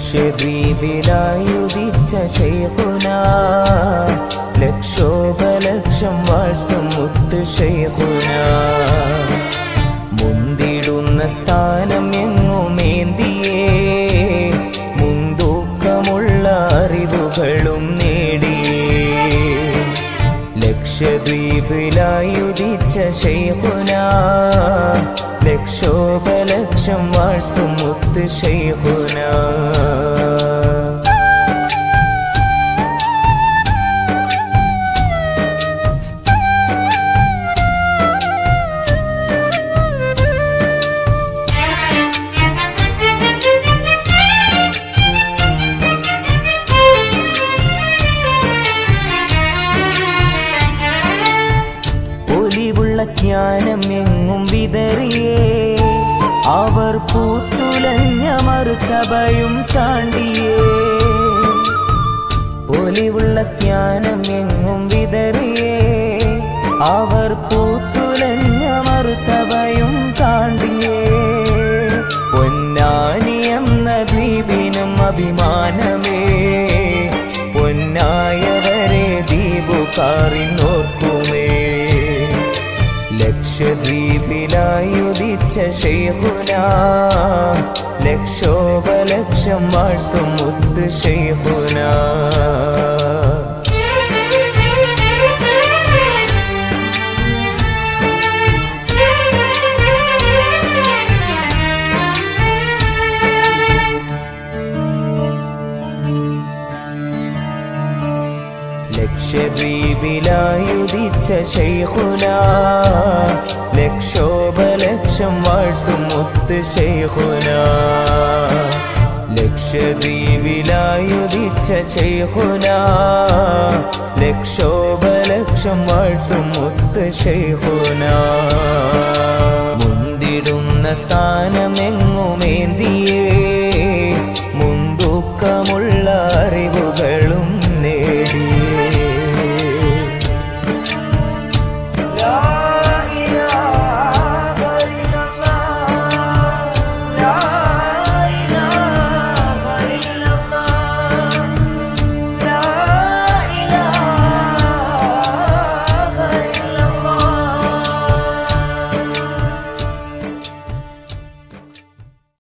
ലക്ഷദ്വീപിലായുദിച്ച ശൈഖുന ലക്ഷോപലക്ഷം വാഴ്ത്തും മുത്ത് ശൈഖുന മുന്തിടുന്ന സ്ഥാനം എങ്ങുമേന്തിയേ മുന്തൂക്കമുള്ള അറിവുകളും നേടിയേ ലക്ഷദ്വീപിലായുദിച്ച ശൈഖുന ലക്ഷോപലക്ഷം വാഴ്ത്തും മുത്ത് ശൈഖുന ഒലിവുള്ള ജ്ഞാനം എങ്ങും വിതറിയേ അവർ പൂത്തുലഞ്ഞ മറുത്തഭയും താണ്ടിയേ ഒലിവുള്ള ജ്ഞാനം എങ്ങും വിതറിയേ അവർ പൂത്തുലഞ്ഞ മറുത്തഭയും താണ്ടിയേ പൊന്നാനി എന്ന ദ്വീപിനും അഭിമാനമേ പൊന്നായവരെ ദീപുകാറിനോർക്കുമേ ലക്ഷദ്വീപിലായുദിച്ച ശൈഖുന ലക്ഷോപലക്ഷം വാഴ്ത്തും മുത്ത് ശൈഖുന ലക്ഷദ്വീപിലായുദിച്ച ശൈഖുന ലക്ഷോപലക്ഷം വാഴ്ത്തും മുത്ത് ശൈഖുന ലക്ഷദ്വീപിലായുദിച്ച ശൈഖുന ലക്ഷോപലക്ഷം വാഴ്ത്തും മുത്ത് ശൈഖുന മുന്തിടുന്ന സ്ഥാനമെങ്ങുമേന്തിയേ മുന്തുക്കമുള്ള